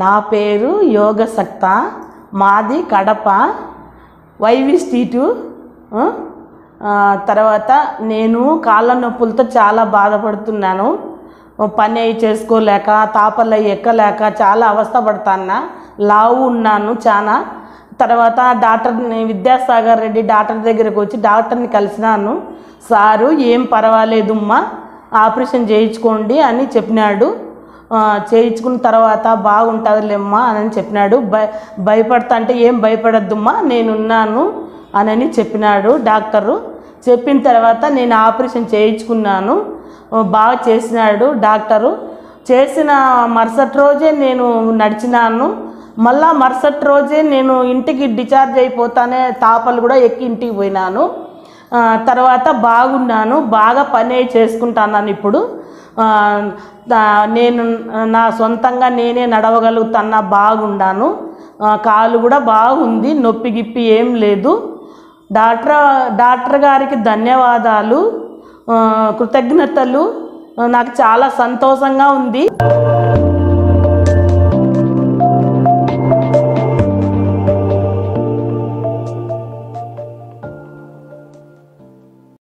నా పేరు యోగసక్త మాది కడప వైవి స్ట్రీటు ఆ, ఆ, తర్వాత నేను కాళ్ళ నొప్పులతో చాలా బాధపడుతున్నాను పని అయి చేసుకోలేక తాపలు అయి ఎక్కలేక చాలా అవస్థ పడుతున్నా లావు ఉన్నాను చాలా తర్వాత డాక్టర్ని విద్యాసాగర్ రెడ్డి డాక్టర్ దగ్గరకు వచ్చి డాక్టర్ని కలిసినాను సారు ఏం పర్వాలేదుమ్మా ఆపరేషన్ చేయించుకోండి అని చెప్పినాడు ఆ, చేయించుకున్న తర్వాత బాగుంటుందిలేమ్మా అని చెప్పినాడు భయ భయపడతా అంటే ఏం భయపడద్దమ్మా నేనున్నాను అని చెప్పినాడు డాక్టరు చెప్పిన తర్వాత నేను ఆపరేషన్ చేయించుకున్నాను ఆ, బాగా చేసినాడు డాక్టరు చేసిన మరుసటి రోజే నేను నడిచినాను మళ్ళా మరుసటి రోజే నేను ఇంటికి డిశ్చార్జ్ అయిపోతానే తాపలు కూడా ఎక్కి ఇంటికి పోయినాను ఆ, తర్వాత బాగున్నాను బాగా పని అయి చేసుకుంటున్నాను ఇప్పుడు ఆ, దా- నేను నా సొంతంగా నేనే నడవగలుగుతున్నా బాగున్నాను ఆ, కాలు కూడా బాగుంది నొప్పి గిప్పి ఏం లేదు డాక్టర్ డాక్టర్ గారికి ధన్యవాదాలు ఆ, కృతజ్ఞతలు నాకు చాలా సంతోషంగా ఉంది